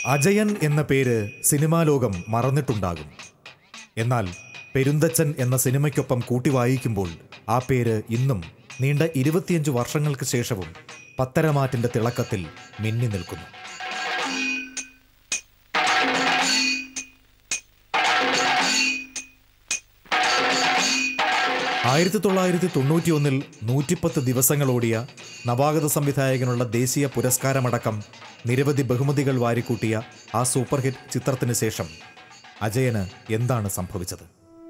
അജയൻ എന്ന പേര് സിനിമാ ലോകം മറന്നിട്ടുണ്ടാകും എന്നാൽ പെരുന്തച്ചൻ എന്ന സിനിമയ്ക്കൊപ്പം കൂട്ടി വായിക്കുമ്പോൾ ആ പേര് ഇന്നും നീണ്ട ഇരുപത്തിയഞ്ച് വർഷങ്ങൾക്ക് ശേഷവും പത്തരമാറ്റിന്റെ തിളക്കത്തിൽ മിന്നി നിൽക്കുന്നു ആയിരത്തി തൊള്ളായിരത്തി തൊണ്ണൂറ്റിയൊന്നിൽ നൂറ്റിപ്പത്ത് ദിവസങ്ങളോടിയ നവാഗത സംവിധായകനുള്ള ദേശീയ പുരസ്കാരമടക്കം നിരവധി ബഹുമതികൾ വാരിക്കൂട്ടിയ ആ സൂപ്പർ ഹിറ്റ് ചിത്രത്തിന് ശേഷം അജയന് എന്താണ് സംഭവിച്ചത്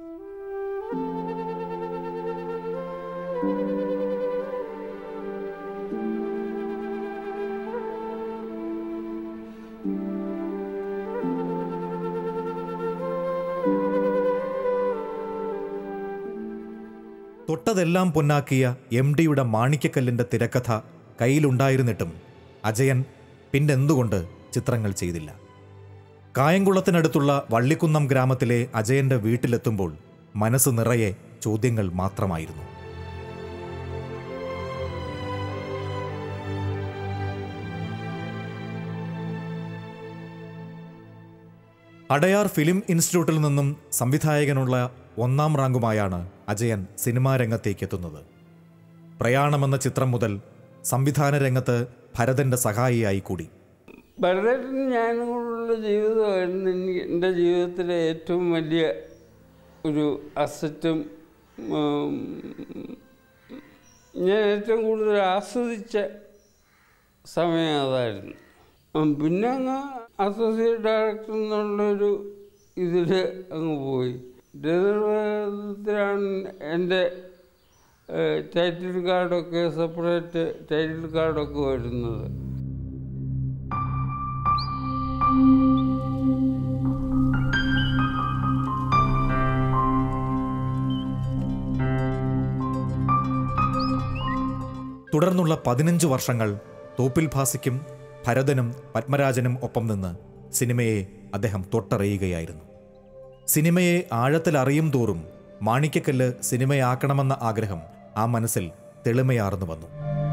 തൊട്ടതെല്ലാം പൊന്നാക്കിയ എം ഡിയുടെ മാണിക്യക്കല്ലിന്റെ തിരക്കഥ കയ്യിലുണ്ടായിരുന്നിട്ടും അജയൻ പിന്നെന്തുകൊണ്ട് ചിത്രങ്ങൾ ചെയ്തില്ല കായംകുളത്തിനടുത്തുള്ള വള്ളിക്കുന്നം ഗ്രാമത്തിലെ അജയന്റെ വീട്ടിലെത്തുമ്പോൾ മനസ്സ് നിറയെ ചോദ്യങ്ങൾ മാത്രമായിരുന്നു അടയാർ ഫിലിം ഇൻസ്റ്റിറ്റ്യൂട്ടിൽ നിന്നും സംവിധായകനുള്ള ഒന്നാം റാങ്കുമായാണ് അജയൻ സിനിമാ രംഗത്തേക്ക് എത്തുന്നത് പ്രയാണമെന്ന ചിത്രം മുതൽ സംവിധാന രംഗത്ത് ഭരതന്റെ സഹായിയായി കൂടി ഭരതേട്ടൻ ഞാനും കൂടെയുള്ള ജീവിതമായിരുന്നു എനിക്ക് എൻ്റെ ജീവിതത്തിലെ ഏറ്റവും വലിയ ഒരു അസറ്റും ഉം, ഞാൻ ഏറ്റവും കൂടുതൽ ആസ്വദിച്ച സമയം അതായിരുന്നു ഉം, പിന്നെ അങ്ങ് അസോസിയേറ്റ് ഡയറക്ടർ എന്നുള്ളൊരു ഇതിൽ അങ്ങ് പോയി രഥത്തിലാണ് എൻ്റെ ടൈറ്റിൽ കാർഡൊക്കെ സെപ്പറേറ്റ് ടൈറ്റിൽ കാർഡൊക്കെ വരുന്നത് തുടർന്നുള്ള പതിനഞ്ച് വർഷങ്ങൾ തോപ്പിൽ ഭാസിക്കും ഭരതനും പത്മരാജനും ഒപ്പം നിന്ന് സിനിമയെ അദ്ദേഹം തൊട്ടറിയുകയായിരുന്നു സിനിമയെ ആഴത്തിൽ അറിയും തോറും മാണിക്യക്കല്ല് സിനിമയാക്കണമെന്ന ആഗ്രഹം ആ മനസ്സിൽ തെളിമയാർന്നു വന്നു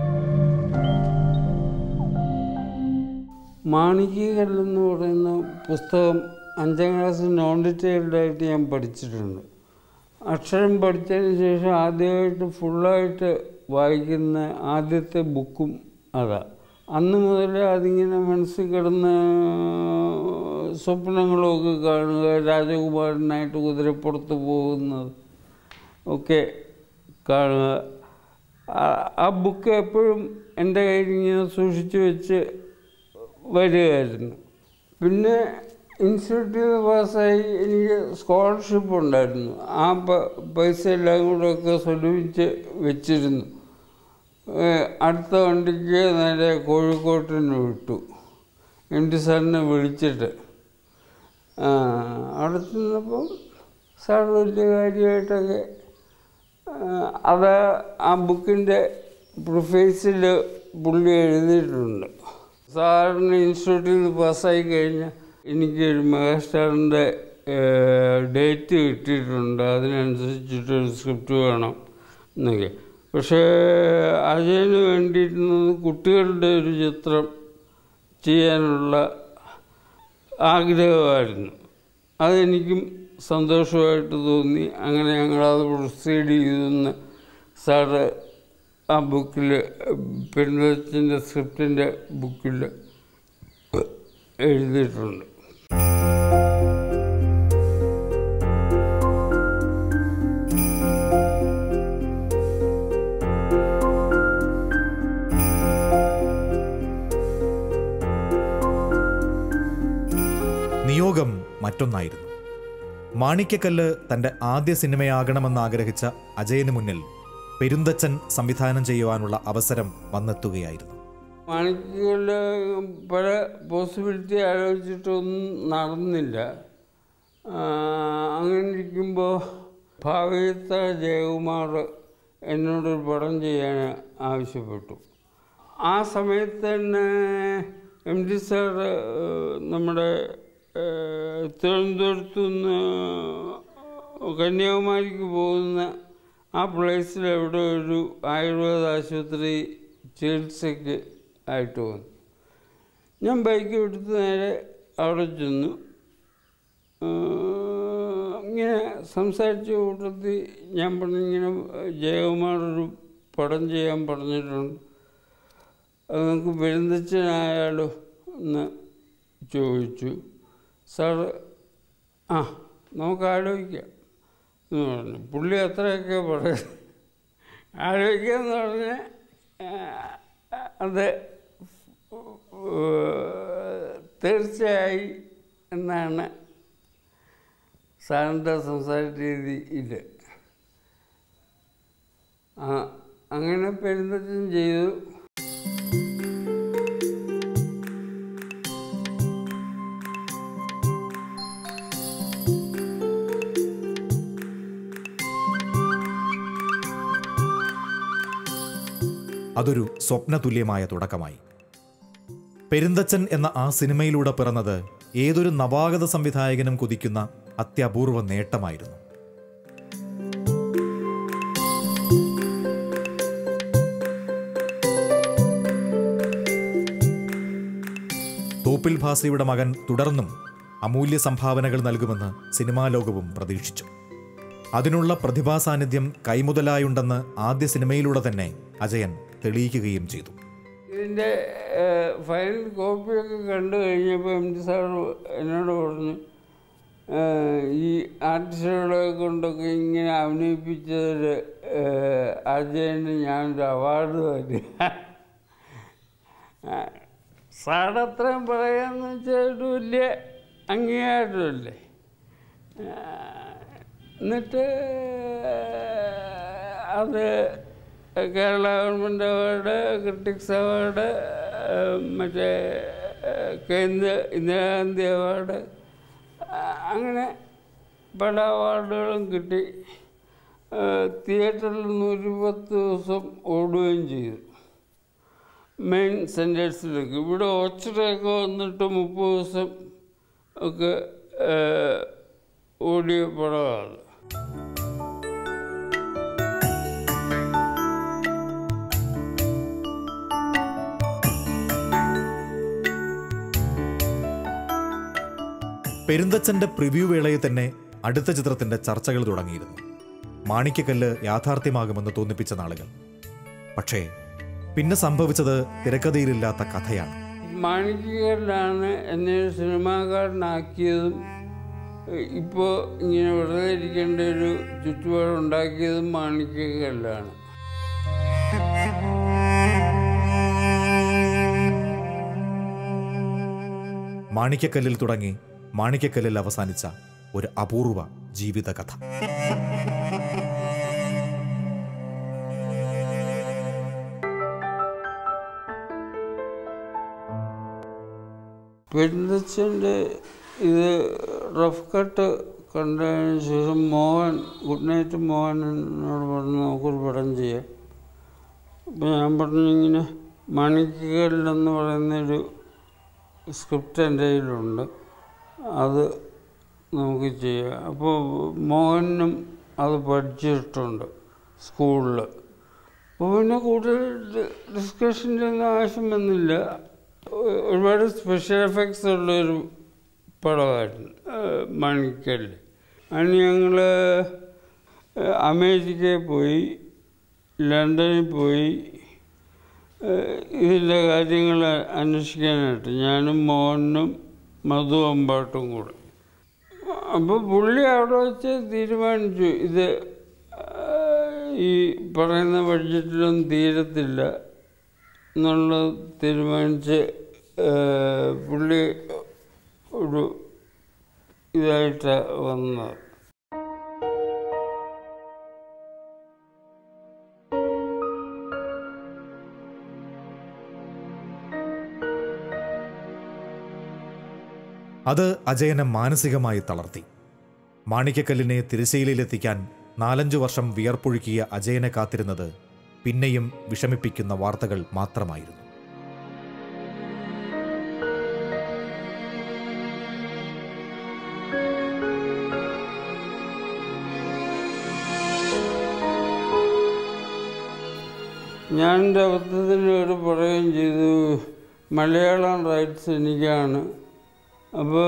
മാണിക്യകല്ലെന്ന് പറയുന്ന പുസ്തകം അഞ്ചാം ക്ലാസ് നോൺ ഡീറ്റെയിൽഡ് ആയിട്ട് ഞാൻ പഠിച്ചിട്ടുണ്ട് അക്ഷരം പഠിച്ചതിന് ശേഷം ആദ്യമായിട്ട് ഫുള്ളായിട്ട് വായിക്കുന്ന ആദ്യത്തെ ബുക്കും അതാ അന്ന് മുതലേ അതിങ്ങനെ മനസ്സിൽ കിടന്ന് സ്വപ്നങ്ങളൊക്കെ കാണുക രാജകുമാരനായിട്ട് കുതിരപ്പുറത്ത് പോകുന്നത് ഒക്കെ കാണുക ആ- ആ ബുക്ക് എപ്പോഴും എൻ്റെ കയ്യിൽ ഇങ്ങനെ സൂക്ഷിച്ചു വെച്ച് വരികയായിരുന്നു പിന്നെ ഇൻസ്റ്റിറ്റ്യൂട്ടിൽ നിന്ന് പാസ്സായി എനിക്ക് സ്കോളർഷിപ്പ് ഉണ്ടായിരുന്നു ആ പ- പൈസ എല്ലാം കൂടെ ഒക്കെ സ്വരൂപിച്ച് വെച്ചിരുന്നു ഏഹ് അടുത്ത വണ്ടിക്ക് നേരെ കോഴിക്കോട്ടിന് വിട്ടു എം ഡി സാറിനെ വിളിച്ചിട്ട് ആ, അവിടെ ചെന്നപ്പം സാർ വലിയ കാര്യമായിട്ടൊക്കെ ആ, അത് ആ ബുക്കിൻ്റെ പ്രിഫേസിൽ പുള്ളി എഴുതിയിട്ടുണ്ട് സാറിന് ഇൻസ്റ്റിറ്റ്യൂട്ടിൽ നിന്ന് പാസ്സായി കഴിഞ്ഞാൽ എനിക്കൊരു മെഗാസ്റ്റാറിൻ്റെ ഡേറ്റ് കിട്ടിയിട്ടുണ്ട് അതിനനുസരിച്ചിട്ടൊരു സ്ക്രിപ്റ്റ് വേണം എന്നൊക്കെ പക്ഷേ അജയന് വേണ്ടിയിരുന്നത് കുട്ടികളുടെ ഒരു ചിത്രം ചെയ്യാനുള്ള ആഗ്രഹമായിരുന്നു അതെനിക്കും സന്തോഷമായിട്ട് തോന്നി അങ്ങനെ ഞങ്ങളത് പ്രൊസീഡ് ചെയ്തെന്ന് സാറ് ആ ബുക്കിൽ പെരുന്തച്ചൻ്റെ സ്ക്രിപ്റ്റിൻ്റെ ബുക്കിൽ എഴുതിയിട്ടുണ്ട് നിയോഗം മറ്റൊന്നായിരുന്നു മാണിക്യക്കല്ല് തന്റെ ആദ്യ സിനിമയാകണമെന്ന് ആഗ്രഹിച്ച അജയന് മുന്നിൽ പെരുന്തച്ചൻ സംവിധാനം ചെയ്യുവാനുള്ള അവസരം വന്നെത്തുകയായിരുന്നു മാണിക്കുകളിൽ പല പോസിബിലിറ്റി ആലോചിച്ചിട്ടൊന്നും നടന്നില്ല ആ, അങ്ങനെ ഇരിക്കുമ്പോൾ ഭാവിയത്ത ജയകുമാർ എന്നോടൊരു പടം ചെയ്യാൻ ആവശ്യപ്പെട്ടു ആ സമയത്ത് തന്നെ എം ഡി സാർ നമ്മുടെ ഏഹ്, തിരുവനന്തപുരത്തു നിന്ന് കന്യാകുമാരിക്ക് പോകുന്ന ആ പ്ലേസിൽ എവിടെ ഒരു ആയുർവേദ ആശുപത്രി ചികിത്സയ്ക്ക് ആയിട്ട് വന്നു ഞാൻ ബൈക്ക് എടുത്ത് നേരെ അവിടെ ചെന്നു ആ, ഇങ്ങനെ സംസാരിച്ച കൂട്ടത്തിൽ ഞാൻ പറഞ്ഞു ഇങ്ങനെ ജയകുമാർ ഒരു പടം ചെയ്യാൻ പറഞ്ഞിട്ടുണ്ട് അത് നമുക്ക് പെരുന്തച്ഛനായാലോ എന്ന് ചോദിച്ചു സാറ് ആ നമുക്ക് ആലോചിക്കാം എന്ന് പറഞ്ഞു പുള്ളി അത്രയൊക്കെ പറയും ആലോചിക്കുക എന്ന് പറഞ്ഞാൽ അത് തീർച്ചയായി എന്നാണ് സാറിൻ്റെ സംസാര രീതി ഇത് ആ അങ്ങനെ പെരുന്തച്ഛൻ ചെയ്തു അതൊരു സ്വപ്നതുല്യമായ തുടക്കമായി പെരുന്തച്ചൻ എന്ന ആ സിനിമയിലൂടെ പിറന്നത് ഏതൊരു നവാഗത സംവിധായകനും കുതിക്കുന്ന അത്യപൂർവ നേട്ടമായിരുന്നു തോപ്പിൽ ഭാസിയുടെ മകൻ തുടർന്നും അമൂല്യ സംഭാവനകൾ നൽകുമെന്ന് സിനിമാ ലോകവും പ്രതീക്ഷിച്ചു അതിനുള്ള പ്രതിഭാസാന്നിധ്യം കൈമുതലായുണ്ടെന്ന് ആദ്യ സിനിമയിലൂടെ തന്നെ അജയൻ തെളിയിക്കുകയും ചെയ്തു ഇതിൻ്റെ ഫൈനൽ കോപ്പിയൊക്കെ കണ്ടു കഴിഞ്ഞപ്പോൾ എം ടി സാർ എന്നോട് പറഞ്ഞു ഏഹ്, ഈ ആർട്ടിസ്റ്റുകളെ കൊണ്ടൊക്കെ ഇങ്ങനെ അഭിനയിപ്പിച്ചതിൽ അജയന് ഞാനൊരു അവാർഡ് തരും സാർ അത്രയും പറയാന്ന് വെച്ചാൽ ഒരു വലിയ അംഗീകാരമല്ലേ എന്നിട്ട് അത് Kerala government award critics award മറ്റേ ഏഹ്, കേന്ദ്ര ഇന്ദിരാഗാന്ധി അവാർഡ് അങ്ങനെ പല അവാർഡുകളും കിട്ടി ഏഹ്, തിയേറ്ററിൽ നൂറ്റിപ്പത്ത് ദിവസം ഓടുകയും ചെയ്തു മെയിൻ സെൻറ്റേഴ്സിലേക്ക് ഇവിടെ ഓച്ചറയൊക്കെ വന്നിട്ട് മുപ്പത് ദിവസം ഒക്കെ ഏഹ്, ഓടിയ പടമാണ് പെരുന്തച്ചന്റെ പ്രിവ്യൂ വേളയിൽ തന്നെ അടുത്ത ചിത്രത്തിന്റെ ചർച്ചകൾ തുടങ്ങിയിരുന്നു മാണിക്കക്കല്ല് യാഥാർത്ഥ്യമാകുമെന്ന് തോന്നിപ്പിച്ച നാളുകൾ പക്ഷേ പിന്നെ സംഭവിച്ചത് തിരക്കഥയിലില്ലാത്ത കഥയാണ് മാണിക്യകളിലാണ് എന്നെ ഒരു സിനിമാക്കാരനാക്കിയതും ഇപ്പോൾ ഇങ്ങനെ വെറുതെ ഇരിക്കേണ്ട ഒരു ചുറ്റുപാടുണ്ടാക്കിയതും മാണിക്യകളിലാണ് മാണിക്കക്കല്ലിൽ തുടങ്ങി മാണിക്കക്കല്ലിൽ അവസാനിച്ച ഒരു അപൂർവ ജീവിതകഥ പെരുന്തച്ഛൻ്റെ ഇത് റഫ് കട്ട് കണ്ടതിന് ശേഷം മോഹൻ ഗുഡ് നൈറ്റ് മോഹൻ എന്നോട് പറഞ്ഞു നമുക്കൊരു പടം ചെയ്യാം അപ്പം ഞാൻ പറഞ്ഞു ഇങ്ങനെ മണിക്കല്ലെന്ന് പറയുന്നൊരു സ്ക്രിപ്റ്റ് എൻ്റെ കയ്യിലുണ്ട് അത് നമുക്ക് ചെയ്യാം അപ്പോൾ മോഹനും അത് പഠിച്ചിട്ടുണ്ട് സ്കൂളിൽ അപ്പോൾ പിന്നെ കൂടുതൽ ഡിസ്കഷൻ്റെ ഒന്നും ആവശ്യം വന്നില്ല ഒ- ഒരുപാട് സ്പെഷ്യൽ എഫക്ട്സ് ഉള്ളൊരു പടമായിരുന്നു മണിക്കല്ല് അതിന് ഞങ്ങൾ അമേരിക്കയിൽ പോയി ലണ്ടനിൽ പോയി ഏഹ് ഇതിൻ്റെ കാര്യങ്ങൾ അന്വേഷിക്കാനായിട്ട് ഞാനും മോഹനും മധു അമ്പാട്ടും കൂടെ അപ്പോൾ പുള്ളി അവിടെ വെച്ച് തീരുമാനിച്ചു ഇത് ആഹ്, ഈ പറയുന്ന ബഡ്ജറ്റിലൊന്നും തീരത്തില്ല എന്നുള്ളത് തീരുമാനിച്ച് ആഹ്, പുള്ളി ഒരു ഇതായിട്ട് വന്നത് അത് അജയനെ മാനസികമായി തളർത്തി മാണിക്കക്കല്ലിനെ തിരശ്ശീലയിലെത്തിക്കാൻ നാലഞ്ചു വർഷം വിയർപ്പൊഴുക്കിയ അജയനെ കാത്തിരുന്നത് പിന്നെയും വിഷമിപ്പിക്കുന്ന വാർത്തകൾ മാത്രമായിരുന്നു ഞാൻ എൻ്റെ അബദ്ധത്തിന് ഒരു പറയുകയും ചെയ്തു മലയാളം റൈറ്റ്സ് എനിക്കാണ് അപ്പോൾ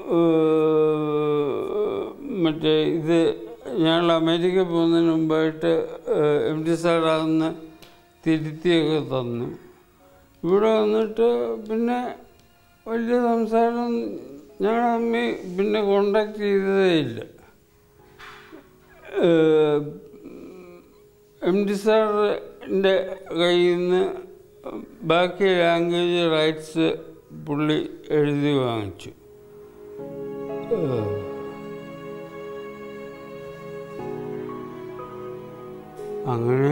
മറ്റേ ഇത് ഞങ്ങൾ അമേരിക്ക പോകുന്നതിന് മുമ്പായിട്ട് എം ഡി സാറാന്ന് തിരുത്തിയൊക്കെ തന്നു ഇവിടെ വന്നിട്ട് പിന്നെ വലിയ സംസാരം ഞങ്ങൾ തമ്മിൽ പിന്നെ കോണ്ടാക്ട് ചെയ്തതേ ഇല്ല എം ഡി സാറിൻ്റെ കയ്യിൽ നിന്ന് ബാക്കി ലാംഗ്വേജ് റൈറ്റ്സ് പുള്ളി എഴുതി വാങ്ങിച്ചു ഏഹ്. അങ്ങനെ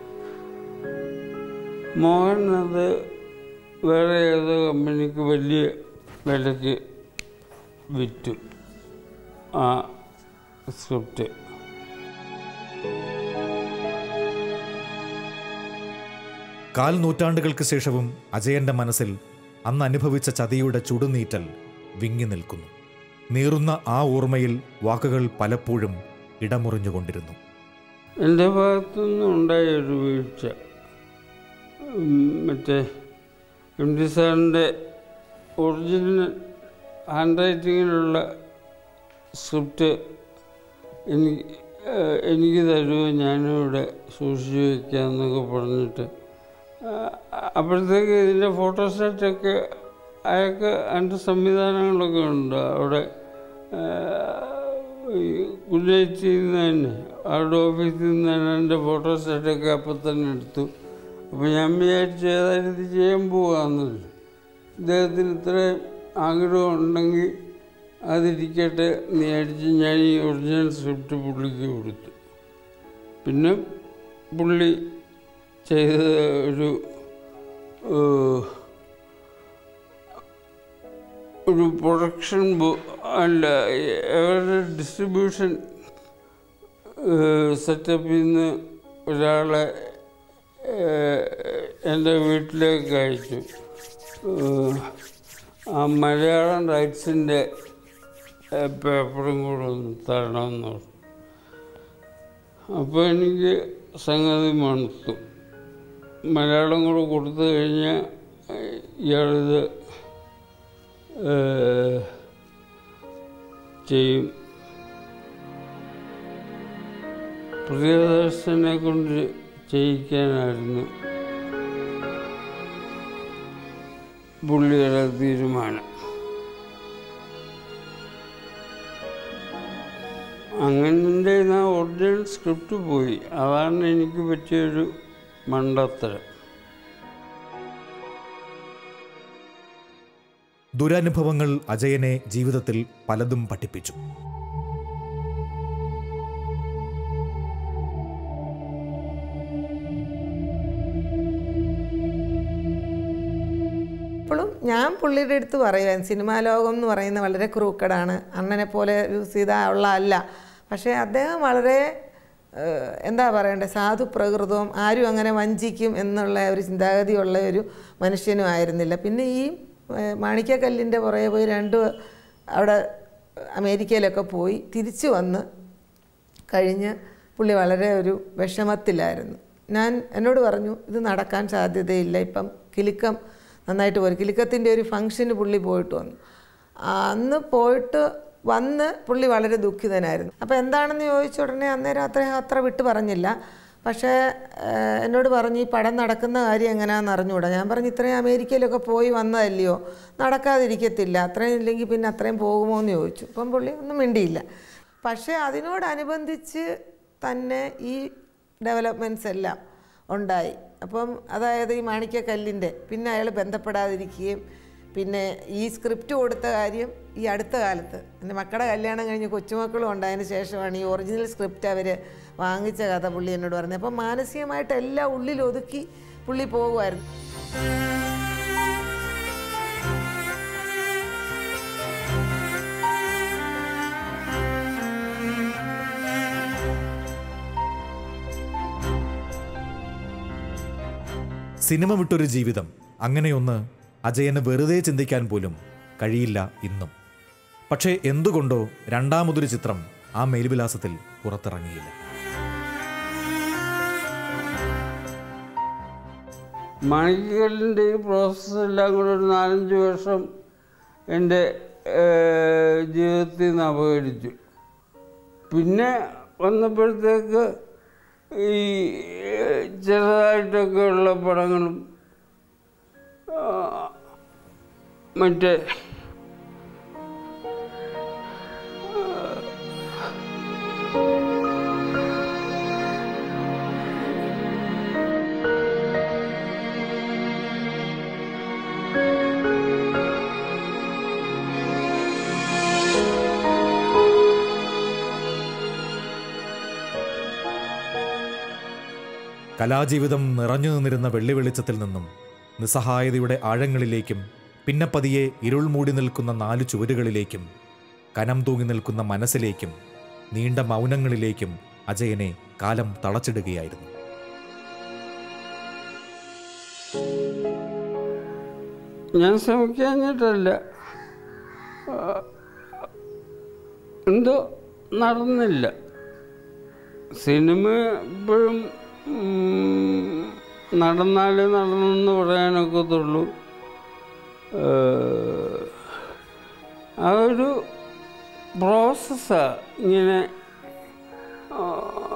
മോഹൻ അത് വേറെ ഏതോ കമ്പനിക്ക് വലിയ വിലയ്ക്ക് വിറ്റു ആ സ്ക്രിപ്റ്റ് കാൽ നൂറ്റാണ്ടുകൾക്ക് ശേഷവും അജയന്റെ മനസ്സിൽ അന്ന് അനുഭവിച്ച ചതിയുടെ ചുടുനീറ്റൽ വിങ്ങി നിൽക്കുന്നു നീറുന്ന ആ ഓർമ്മയിൽ വാക്കുകൾ പലപ്പോഴും ഇടമുറിഞ്ഞുകൊണ്ടിരുന്നു എൻ്റെ ഭാഗത്തുനിന്നും ഉണ്ടായ ഒരു വീഴ്ച ഉം, മറ്റേ എം ഡി സാറിൻ്റെ ഒറിജിനൽ ഹാൻഡ് റൈറ്റിങ്ങിലുള്ള സ്ക്രിപ്റ്റ് എനിക്ക് ഏഹ്, എനിക്ക് തരുമോ ഞാനിവിടെ സൂക്ഷിച്ചു വയ്ക്കാമെന്നൊക്കെ പറഞ്ഞിട്ട് ആ, അപ്പോഴത്തേക്ക് ഇതിൻ്റെ ഫോട്ടോസ്റ്റാറ്റൊക്കെ അയാൾക്ക് അതിൻ്റെ സംവിധാനങ്ങളൊക്കെ ഉണ്ട് അവിടെ കുഞ്ഞേച്ചിയിൽ നിന്ന് തന്നെ അവരുടെ ഓഫീസിൽ നിന്ന് തന്നെ എൻ്റെ ഫോട്ടോസ്റ്റാറ്റൊക്കെ അപ്പം തന്നെ എടുത്തു അപ്പോൾ ഞാൻ വിചാരിച്ചു ഏതായാലും ഇത് ചെയ്യാൻ പോകാമെന്നില്ല ഇദ്ദേഹത്തിന് ഇത്രയും ആഗ്രഹം ഉണ്ടെങ്കിൽ അതിരിക്കട്ടെ എന്ന് വിചാരിച്ച് ഞാൻ ഈ ഒറിജിനൽ സ്ക്രിപ്റ്റ് പുള്ളിക്ക് കൊടുത്തു പിന്നെ പുള്ളി ചെയ്ത ഒരു ഏഹ്, ഒരു പ്രൊഡക്ഷൻ അല്ല അവരുടെ ഡിസ്ട്രിബ്യൂഷൻ സെറ്റപ്പിൽ നിന്ന് ഒരാളെ ഏഹ്, എൻ്റെ വീട്ടിലേക്ക് അയച്ചു ഏഹ്, ആ മലയാളം റൈറ്റ്സിൻ്റെ പേപ്പറും കൂടെ ഒന്ന് തരണമെന്ന് പറഞ്ഞു അപ്പോൾ എനിക്ക് സംഗതി മണത്തു മലയാളം കൂടെ കൊടുത്തു കഴിഞ്ഞാൽ ഇയാളിത് ഏഹ്, ചെയ്യും പ്രിയദർശനെ കൊണ്ട് ചെയ്യിക്കാനായിരുന്നു പുള്ളിയുടെ തീരുമാനം അങ്ങനെ ആ ഒറിജിനൽ സ്ക്രിപ്റ്റ് പോയി അതാണ് എനിക്ക് പറ്റിയൊരു മണ്ടത്തരം ദുരനുഭവങ്ങൾ അജയനെ ജീവിതത്തിൽ പലതും പഠിപ്പിച്ചു ഇപ്പോഴും ഞാൻ പുള്ളിയുടെ അടുത്ത് പറയുവാൻ സിനിമാ ലോകം എന്ന് പറയുന്ന വളരെ ക്രൂക്കഡാണ് അണ്ണനെ പോലെ യൂസ് ചെയ്ത ഉള്ള അല്ല പക്ഷേ അദ്ദേഹം വളരെ ഏഹ്, എന്താ പറയണ്ടേ സാധു പ്രകൃതവും ആരും അങ്ങനെ വഞ്ചിക്കും എന്നുള്ള ഒരു ചിന്താഗതിയുള്ള ഒരു മനുഷ്യനും ആയിരുന്നില്ല പിന്നെ ഈ ഏഹ്, മാണിക്യക്കല്ലിൻ്റെ പുറകെ പോയി രണ്ട് അവിടെ അമേരിക്കയിലൊക്കെ പോയി തിരിച്ചു വന്ന് കഴിഞ്ഞ് പുള്ളി വളരെ ഒരു വിഷമത്തിലായിരുന്നു ഞാൻ എന്നോട് പറഞ്ഞു ഇത് നടക്കാൻ സാധ്യതയില്ല ഇപ്പം കിലുക്കം നന്നായിട്ട് പോയി കിലുക്കത്തിൻ്റെ ഒരു ഫംഗ്ഷന് പുള്ളി പോയിട്ട് വന്നു ആ, അന്ന് പോയിട്ട് വന്ന് പുള്ളി വളരെ ദുഃഖിതനായിരുന്നു അപ്പോൾ എന്താണെന്ന് ചോദിച്ച ഉടനെ അന്നേരം അത്ര അത്ര വിട്ട് പറഞ്ഞില്ല പക്ഷേ ഏഹ്, എന്നോട് പറഞ്ഞു ഈ പടം നടക്കുന്ന കാര്യം എങ്ങനെയാണെന്ന് അറിഞ്ഞുകൂടാ ഞാൻ പറഞ്ഞു ഇത്രയും അമേരിക്കയിലൊക്കെ പോയി വന്നതല്ലയോ നടക്കാതിരിക്കത്തില്ല അത്രയും ഇല്ലെങ്കിൽ പിന്നെ അത്രയും പോകുമോ എന്ന് ചോദിച്ചു അപ്പം പുള്ളി ഒന്നും മിണ്ടിയില്ല പക്ഷേ അതിനോടനുബന്ധിച്ച് തന്നെ ഈ ഡെവലപ്മെൻറ്റ്സ് എല്ലാം ഉണ്ടായി അപ്പം അതായത് ഈ മാണിക്യക്കല്ലിൻ്റെ പിന്നെ അയാൾ ബന്ധപ്പെടാതിരിക്കുകയും പിന്നെ ഈ സ്ക്രിപ്റ്റ് കൊടുത്ത കാര്യം ഈ അടുത്ത കാലത്ത് എൻ്റെ മക്കളുടെ കല്യാണം കഴിഞ്ഞ് കൊച്ചുമക്കളും ഉണ്ടായതിന് ശേഷമാണ് ഈ ഒറിജിനൽ സ്ക്രിപ്റ്റ് അവർ വാങ്ങിച്ച കഥ പുള്ളി എന്നോട് പറഞ്ഞത് അപ്പം മാനസികമായിട്ട് എല്ലാം ഉള്ളിൽ ഒതുക്കി പുള്ളി പോകുമായിരുന്നു സിനിമ വിട്ടൊരു ജീവിതം അങ്ങനെയൊന്ന് അജയന് വെറുതെ ചിന്തിക്കാൻ പോലും കഴിയില്ല ഇന്നും പക്ഷേ എന്തുകൊണ്ടോ രണ്ടാമതൊരു ചിത്രം ആ മേൽവിലാസത്തിൽ പുറത്തിറങ്ങിയില്ല മാണിക്കലിൻ്റെ ഈ പ്രോസസ്സ് എല്ലാം കൂടെ ഒരു നാലഞ്ച് വർഷം എൻ്റെ ഏഹ്, ജീവിതത്തിൽ നിന്ന് അപകരിച്ചു പിന്നെ വന്നപ്പോഴത്തേക്ക് ഈ ഏഹ്, ചെറുതായിട്ടൊക്കെ ഉള്ള പടങ്ങളും ആ, മറ്റേ കലാജീവിതം നിറഞ്ഞു നിന്നിരുന്ന വെള്ളി വെളിച്ചത്തിൽ നിന്നും നിസ്സഹായതയുടെ ആഴങ്ങളിലേക്കും പിന്നെ പതിയെ ഇരുൾ മൂടി നിൽക്കുന്ന നാലു ചുവരുകളിലേക്കും കനം തൂങ്ങി നിൽക്കുന്ന മനസ്സിലേക്കും നീണ്ട മൗനങ്ങളിലേക്കും അജയനെ കാലം തളച്ചിടുകയായിരുന്നു ഞാൻ ശ്രമിക്കാഞ്ഞിട്ടല്ല ആ, എന്തോ നടന്നില്ല സിനിമ എപ്പോഴും ഉം, നടന്നാലേ നടന്നെന്ന് പറയാനൊക്കത്തുള്ളൂ ഏഹ്, ആ ഒരു പ്രോസസ്സാണ് ഇങ്ങനെ ആ,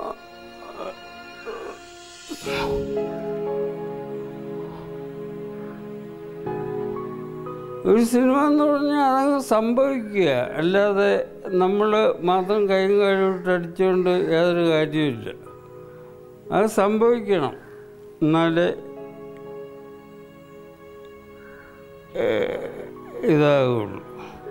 ഒരു സിനിമ എന്ന് പറഞ്ഞാൽ അതങ്ങ് സംഭവിക്കുക അല്ലാതെ നമ്മൾ മാത്രം കൈയും കഴിവിട്ട് അടിച്ചുകൊണ്ട് യാതൊരു കാര്യമില്ല അത് സംഭവിക്കണം എന്നാലേ ഏഹ്, ഇതാകുള്ളൂ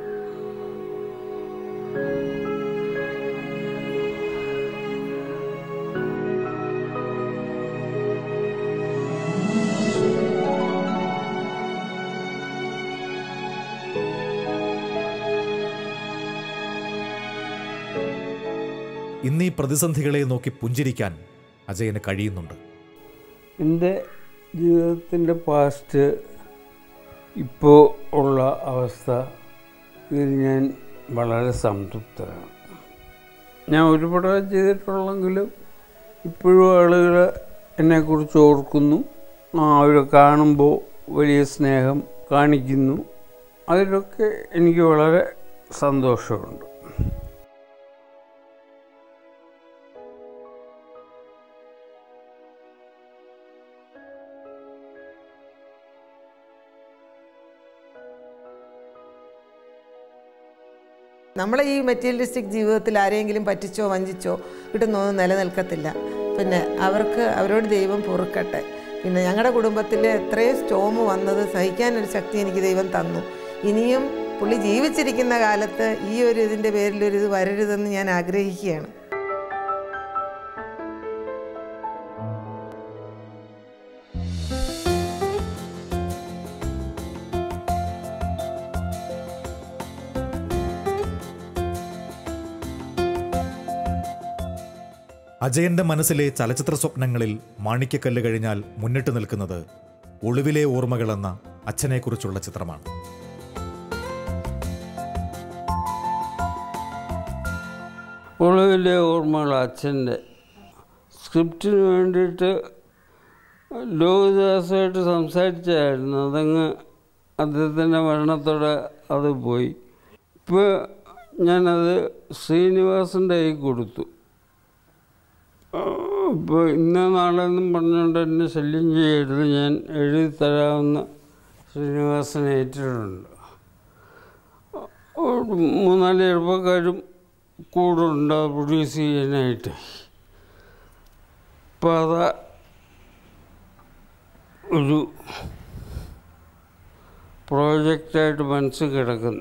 ഇന്ന് ഈ പ്രതിസന്ധികളെ നോക്കി പുഞ്ചിരിക്കാൻ അജയന് കഴിയുന്നുണ്ട് എൻ്റെ ജീവിതത്തിൻ്റെ പാസ്റ്റ് ഇപ്പോൾ ഉള്ള അവസ്ഥ ഇതിൽ ഞാൻ വളരെ സംതൃപ്തനാണ് ഞാൻ ഒരു പടം ചെയ്തിട്ടുള്ളെങ്കിലും ഇപ്പോഴും ആളുകൾ എന്നെക്കുറിച്ച് ഓർക്കുന്നു ആ, അവരെ കാണുമ്പോൾ വലിയ സ്നേഹം കാണിക്കുന്നു അതിലൊക്കെ എനിക്ക് വളരെ സന്തോഷമുണ്ട് നമ്മളെ ഈ മെറ്റീരിയലിസ്റ്റിക് ജീവിതത്തിൽ ആരെങ്കിലും പറ്റിച്ചോ വഞ്ചിച്ചോ കിട്ടുന്നൊന്നും നിലനിൽക്കത്തില്ല പിന്നെ അവർക്ക് അവരോട് ദൈവം പൊറുക്കട്ടെ പിന്നെ ഞങ്ങളുടെ കുടുംബത്തിൽ എത്രയും സ്റ്റോം വന്നത് സഹിക്കാനൊരു ശക്തി എനിക്ക് ദൈവം തന്നു ഇനിയും പുള്ളി ജീവിച്ചിരിക്കുന്ന കാലത്ത് ഈ ഒരു ഇതിൻ്റെ പേരിൽ ഒരു ഇത് വരരുതെന്ന് ഞാൻ ആഗ്രഹിക്കുകയാണ് അജയന്റെ മനസ്സിലെ ചലച്ചിത്ര സ്വപ്നങ്ങളിൽ മാണിക്യക്കല്ല് കഴിഞ്ഞാൽ മുന്നിട്ട് നിൽക്കുന്നത് ഒളിവിലെ ഓർമ്മകൾ എന്ന അച്ഛനെക്കുറിച്ചുള്ള ചിത്രമാണ് ഒളിവിലെ ഓർമ്മകൾ അച്ഛൻ്റെ സ്ക്രിപ്റ്റിന് വേണ്ടിയിട്ട് ലോകദാസുമായിട്ട് സംസാരിച്ചായിരുന്നു അതങ്ങ് അദ്ദേഹത്തിൻ്റെ മരണത്തോടെ അത് പോയി ഇപ്പോൾ ഞാനത് ശ്രീനിവാസൻ്റെ കൈ കൊടുത്തു ഇപ്പോൾ ഇന്ന നാളെന്നും പറഞ്ഞുകൊണ്ട് എന്നെ ശല്യം ചെയ്യരുത് ഞാൻ എഴുതി തരാമെന്ന് ശ്രീനിവാസനെ ഏറ്റിട്ടുണ്ട് ഒരു മൂന്നാല് ചെറുപ്പക്കാരും കൂടെ ഉണ്ട് അത് പ്രൊഡ്യൂസ് ചെയ്യാനായിട്ട് അപ്പം അത് ഒരു പ്രോജക്റ്റായിട്ട് മനസ്സിൽ കിടക്കുന്നു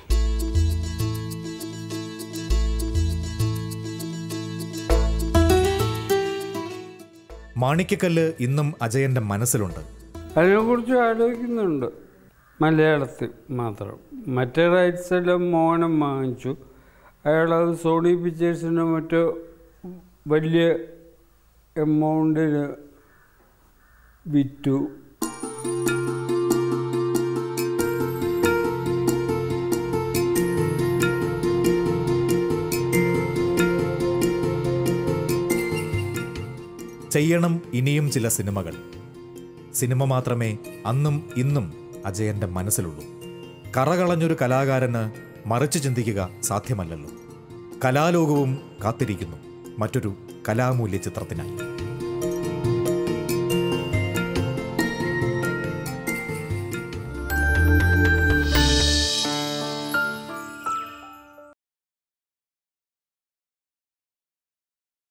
മാണിക്യക്കല്ല് ഇന്നും അജയന്റെ മനസ്സിലുണ്ട് അതിനെക്കുറിച്ച് ആലോചിക്കുന്നുണ്ട് മലയാളത്തിൽ മാത്രം മറ്റേ റൈറ്റ്സ് എല്ലാം മോഹനം വാങ്ങിച്ചു അയാളത് സോണി പിക്ചേഴ്സിന് മറ്റോ വലിയ എമൗണ്ടിന് വിറ്റു ചെയ്യണം ഇനിയും ചില സിനിമകൾ സിനിമ മാത്രമേ അന്നും ഇന്നും അജയന്റെ മനസ്സിലുള്ളൂ കറകളഞ്ഞൊരു കലാകാരന് മറിച്ച് ചിന്തിക്കുക സാധ്യമല്ലല്ലോ കലാലോകവും കാത്തിരിക്കുന്നു മറ്റൊരു കലാമൂല്യ ചിത്രത്തിനായി